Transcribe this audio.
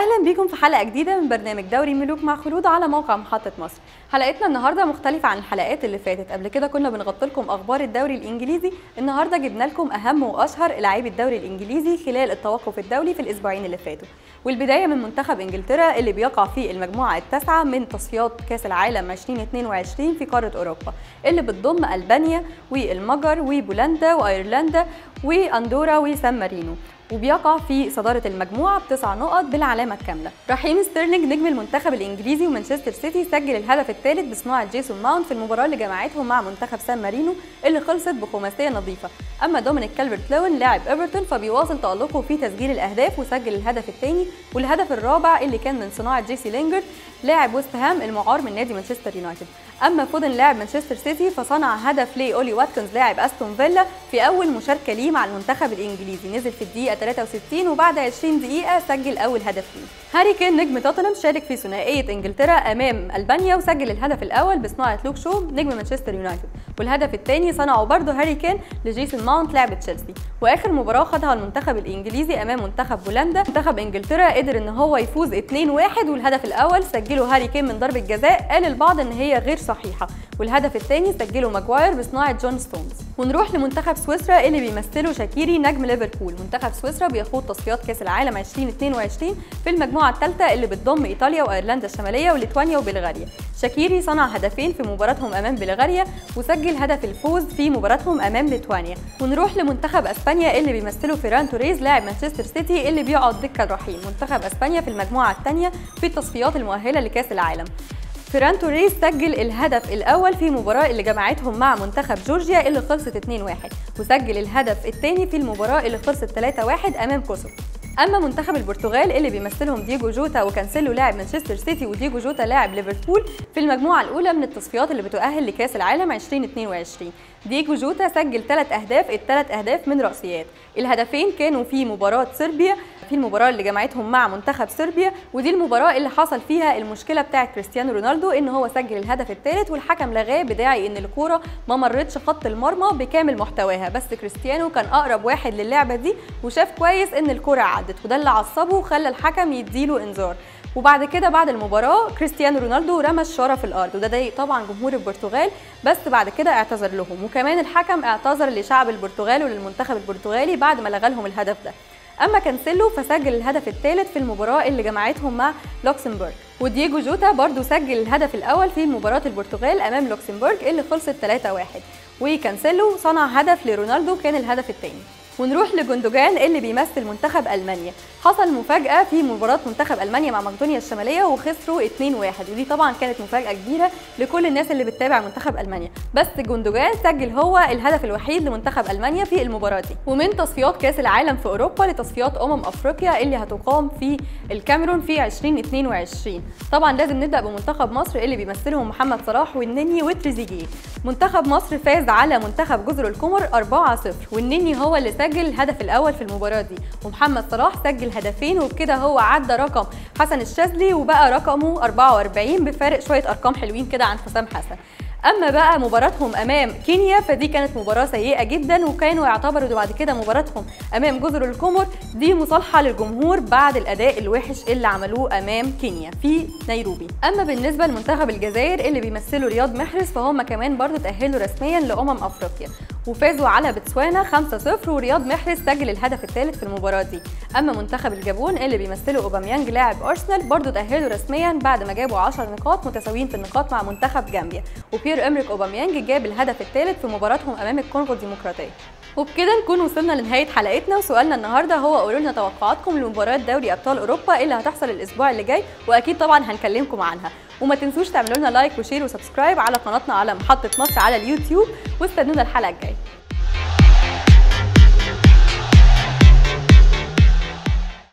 اهلا بيكم في حلقه جديده من برنامج دوري ملوك مع خلود على موقع محطه مصر حلقتنا النهارده مختلفه عن الحلقات اللي فاتت قبل كده كنا بنغطي لكم اخبار الدوري الانجليزي النهارده جبنا لكم اهم واشهر لاعبي الدوري الانجليزي خلال التوقف الدولي في الاسبوعين اللي فاتوا والبدايه من منتخب انجلترا اللي بيقع في المجموعه التاسعه من تصفيات كاس العالم 2022 في قاره اوروبا اللي بتضم البانيا والمجر وبولندا وايرلندا واندورا وسان مارينو وبيقع في صدارة المجموعة بتسع نقط بالعلامة الكاملة. رحيم ستيرلينج نجم المنتخب الإنجليزي ومانشستر سيتي سجل الهدف الثالث بصناعة جيسون ماونت في المباراة اللي جمعتهم مع منتخب سان مارينو اللي خلصت بخماسية نظيفة. أما دومينيك كالفرت لوين لاعب ايفرتون فبيواصل تألقه في تسجيل الأهداف وسجل الهدف الثاني والهدف الرابع اللي كان من صناعة جيسي لينجرد لاعب ويست هام المعار من نادي مانشستر يونايتد. اما فودن لاعب مانشستر سيتي فصنع هدف لاولي واتكنز لاعب استون فيلا في اول مشاركه ليه مع المنتخب الانجليزي نزل في الدقيقه 63 وبعد 20 دقيقه سجل اول هدف ليه هاري كين نجم توتنهام شارك في ثنائيه انجلترا امام البانيا وسجل الهدف الاول بصناعه لوك شو نجم مانشستر يونايتد والهدف الثاني صنعه برضه هاري كين لجيسون ماونت لاعب تشيلسي واخر مباراه خدها المنتخب الانجليزي امام منتخب بولندا منتخب انجلترا قدر ان هو يفوز 2-1 والهدف الاول سجله هاري كين من ضربه جزاء قال البعض ان هي غير صحيحه والهدف الثاني سجله ماجواير بصناعه جون ستونز ونروح لمنتخب سويسرا اللي بيمثله شاكيري نجم ليفربول منتخب سويسرا بيخوض تصفيات كاس العالم 2022 في المجموعه الثالثه اللي بتضم ايطاليا وايرلندا الشماليه وليتوانيا وبلغاريا شاكيري صنع هدفين في مباراتهم امام بلغاريا وسجل هدف الفوز في مباراتهم امام ليتوانيا ونروح لمنتخب اسبانيا اللي بيمثله فيران توريز لاعب مانشستر سيتي اللي بيقعد دكه الرحيل منتخب اسبانيا في المجموعه الثانيه في التصفيات المؤهله لكاس العالم فيران توريس سجل الهدف الاول في المباراه اللي جمعتهم مع منتخب جورجيا اللي خلصت 2-1 وسجل الهدف الثاني في المباراه اللي خلصت 3-1 امام كوسوفو اما منتخب البرتغال اللي بيمثلهم دييجو جوتا وكانسيلو لاعب مانشستر سيتي ودييجو جوتا لاعب ليفربول في المجموعه الاولى من التصفيات اللي بتؤهل لكاس العالم 2022 دييجو جوتا سجل ثلاث اهداف الثلاث اهداف من راسيات الهدفين كانوا في مباراه صربيا في المباراه اللي جمعتهم مع منتخب صربيا ودي المباراه اللي حصل فيها المشكله بتاعه كريستيانو رونالدو ان هو سجل الهدف الثالث والحكم لغاه بداعي ان الكوره ما مرتش خط المرمى بكامل محتواها بس كريستيانو كان اقرب واحد للعبه دي وشاف كويس ان الكوره عدت وده اللي عصبه وخلى الحكم يديله انذار وبعد كده بعد المباراه كريستيانو رونالدو رمى الشاره في الارض وده ضايق طبعا جمهور البرتغال بس بعد كده اعتذر لهم وكمان الحكم اعتذر لشعب البرتغال وللمنتخب البرتغالي بعد ما لغى لهم الهدف ده اما كانسيلو فسجل الهدف الثالث في المباراه اللي جمعتهم مع لوكسمبورغ ودييجو جوتا برضو سجل الهدف الاول في مباراه البرتغال امام لوكسمبورغ اللي خلصت 3-1 وكانسيلو صنع هدف لرونالدو كان الهدف الثاني ونروح لجوندوجان اللي بيمثل منتخب المانيا حصل مفاجاه في مباراه منتخب المانيا مع مقدونيا الشماليه وخسروا 2-1 ودي طبعا كانت مفاجاه كبيره لكل الناس اللي بتتابع منتخب المانيا بس جوندوجان سجل هو الهدف الوحيد لمنتخب المانيا في المباراه دي ومن تصفيات كاس العالم في اوروبا لتصفيات امم افريقيا اللي هتقام في الكاميرون في 2022 طبعا لازم نبدا بمنتخب مصر اللي بيمثلهم محمد صلاح والنني وتريزيجيه منتخب مصر فاز على منتخب جزر القمر 4-0 والنني هو اللي سجل الهدف الاول في المباراه دي ومحمد صلاح سجل هدفين وبكده هو عدى رقم حسن الشاذلي وبقى رقمه 44 بفارق شويه ارقام حلوين كده عن حسام حسن اما بقى مباراتهم امام كينيا فدي كانت مباراه سيئه جدا وكانوا يعتبروا بعد كده مباراتهم امام جزر القمر دي مصالحه للجمهور بعد الاداء الوحش اللي عملوه امام كينيا في نيروبي اما بالنسبه لمنتخب الجزائر اللي بيمثلوا رياض محرز فهم كمان برضو تاهلوا رسميا لامم افريقيا وفازوا على بتسوانا 5-0 ورياض محرز سجل الهدف الثالث في المباراه دي اما منتخب الجابون اللي بيمثلوا اوباميانج لاعب ارسنال برضو تاهلوا رسميا بعد ما جابوا 10 نقاط متساويين في النقاط مع منتخب جامبيا وبير امريك اوباميانج جاب الهدف الثالث في مباراتهم امام الكونغو الديمقراطيه وبكده نكون وصلنا لنهايه حلقتنا وسؤالنا النهارده هو قولوا لنا توقعاتكم لمباراه دوري ابطال اوروبا اللي هتحصل الاسبوع اللي جاي واكيد طبعا هنكلمكم عنها وما تنسوش تعملوا لنا لايك وشير وسبسكرايب على قناتنا على محطه مصر على اليوتيوب واستنونا الحلقه الجايه